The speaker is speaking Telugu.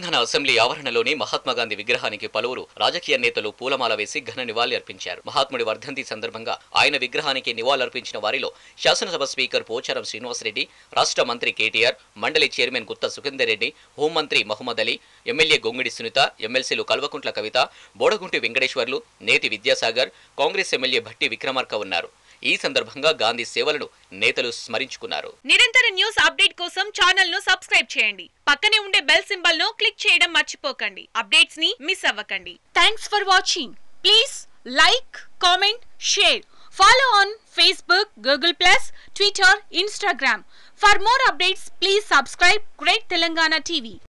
తెలంగాణ అసెంబ్లీ ఆవరణలోని మహాత్మాగాంధీ విగ్రహానికి పలువురు రాజకీయ నేతలు పూలమాల వేసి ఘన నివాళి అర్పించారు మహాత్ముడి వర్ధంతి సందర్భంగా ఆయన విగ్రహానికి నివాళులర్పించిన వారిలో శాసనసభ స్పీకర్ పోచారం శ్రీనివాసరెడ్డి రాష్ట్ర మంత్రి కేటీఆర్ మండలి చైర్మన్ గుత్త సుఖేందర్ రెడ్డి హోంమంత్రి మహమ్మద్ అలీ ఎమ్మెల్యే గొంగిడి సునీత ఎమ్మెల్సీలు కల్వకుంట్ల కవిత బోడగుంటి వెంకటేశ్వర్లు నేతి విద్యాసాగర్ కాంగ్రెస్ ఎమ్మెల్యే భట్టి విక్రమార్క ఉన్నారు ఈ సందర్భంగా గాంధీ సేవలను నేతలు స్మరించుకున్నారు నిరంతర న్యూస్ అప్డేట్ కోసం ఛానల్ ను సబ్స్క్రైబ్ చేయండి పక్కనే ఉండే బెల్ సింబల్ ను క్లిక్ చేయడం మర్చిపోకండి అప్డేట్స్ ని మిస్ అవ్వకండి thanks for watching please like comment share follow on Facebook Google plus Twitter Instagram for more updates please subscribe great Telangana TV